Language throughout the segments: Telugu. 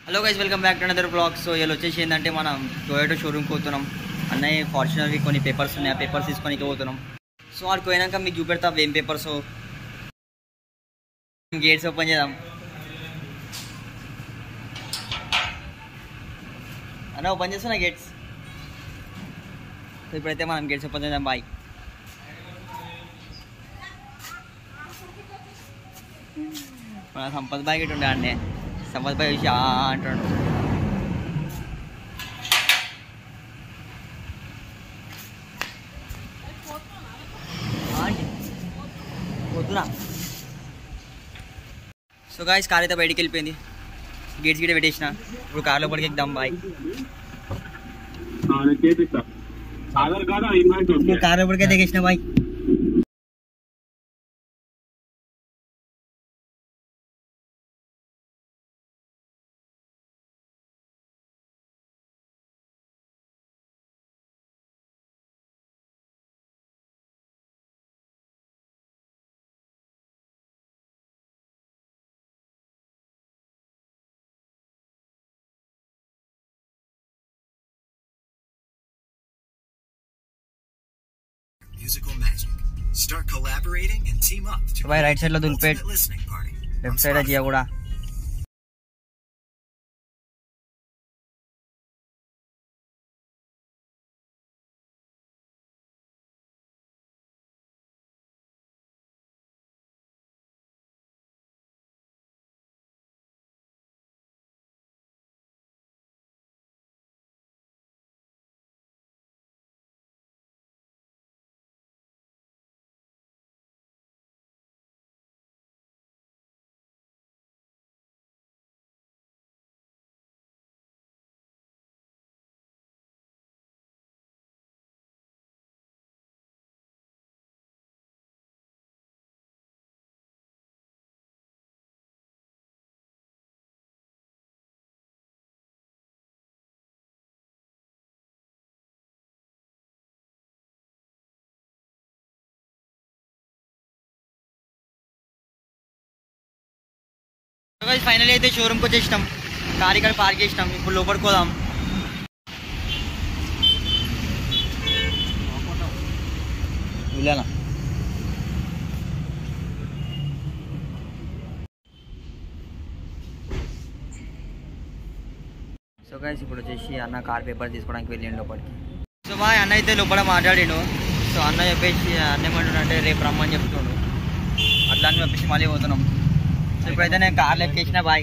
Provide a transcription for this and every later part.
Hello guys welcome back to another blog so ఇలా వచ్చేసి ఏంటంటే మనం టొయోటో షోరూమ్కి పోతున్నాం అన్నయ్య ఫార్చునర్వి కొన్ని పేపర్స్ ఉన్నాయి ఆ పేపర్స్ తీసుకొని పోతున్నాం సో ఆడికి పోయినాక మీకు చూపెడతా ఏం పేపర్స్ గేట్స్ ఓపెన్ చేద్దాం అన్న ఓపెన్ చేస్తున్నా గేట్స్ సో ఇప్పుడైతే మనం గేట్స్ ఓపెన్ చేద్దాం బాయ్ మన సంపత్ బాయ్ గిట్ ఉండే అండి సంపత్ బాయ్ చూసి "ఆ" అంటాడు "ఆ" అంటే, వద్దురా సో గాయస్ కార్ అయితే బయటికి వెళ్ళిపోయింది గేట్స్ గిట్ట పెట్టేసిన ఇప్పుడు కార్ లోపలికి ఎక్కుదాం బాయ్ చేపిస్తా ఆధార్ కార్డు ఇన్వాయిస్ ఇప్పుడు కార్ లోపలికి అయితే ఎక్కేసిన బాయ్ Musical magic. Start collaborating and team up to బాయ్ రైట్ సైడ్ లో దులిపేట్ ultimate listening party. Left side జియా కూడా ఫైనల్ అయితే షోరూమ్కి వచ్చేసినాం కార్ ఇక్కడ పార్క్ చేసినాం ఇప్పుడు లోపలికి పోదాం వెళ్ళాలా సో గైస్ ఇప్పుడు వచ్చేసి అన్న కార్ పేపర్ తీసుకోవడానికి వెళ్ళిండు లోపలికి సో బాయ్ అన్న అయితే లోపల మాట్లాడిండు సో అన్న చెప్పేసి అన్న ఏమంటుండు అంటే రేపు రమ్మని చెప్తుండు అట్లా అని చెప్పేసి మళ్ళీ పోతున్నాం సో ఇప్పుడైతే నేను కార్లో ఎక్కేసిన బాయ్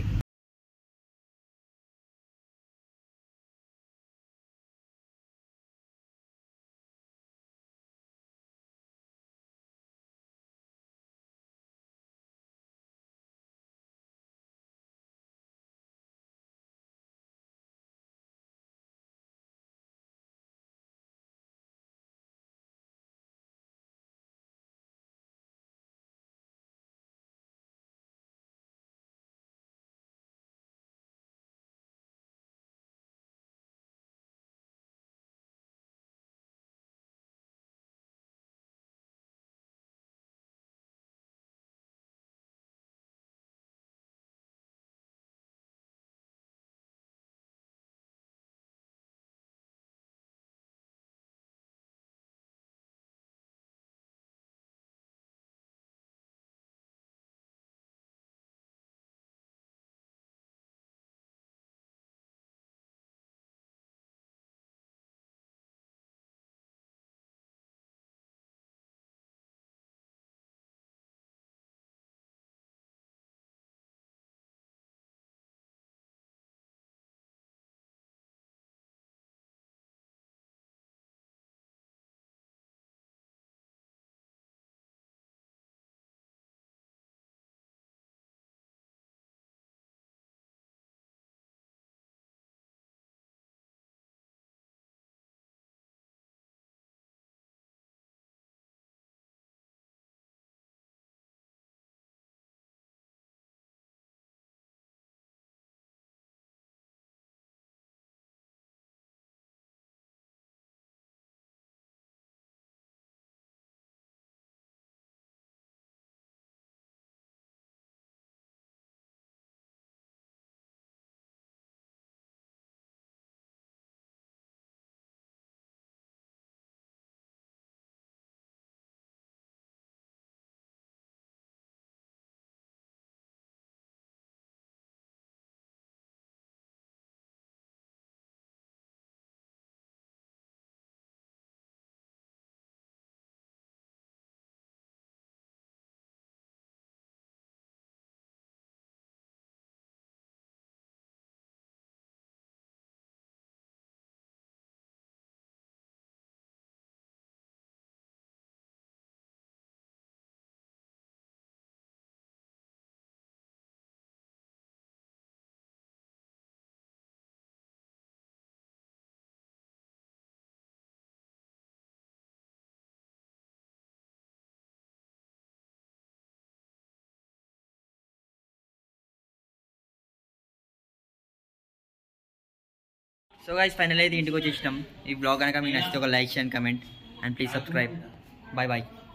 సో గైస్ ఫైనల్ అయితే ఇంటికి వచ్చేసినాం ఈ బ్లాగ్ కనుక మీకు నచ్చితే ఒక like and comment and please subscribe bye bye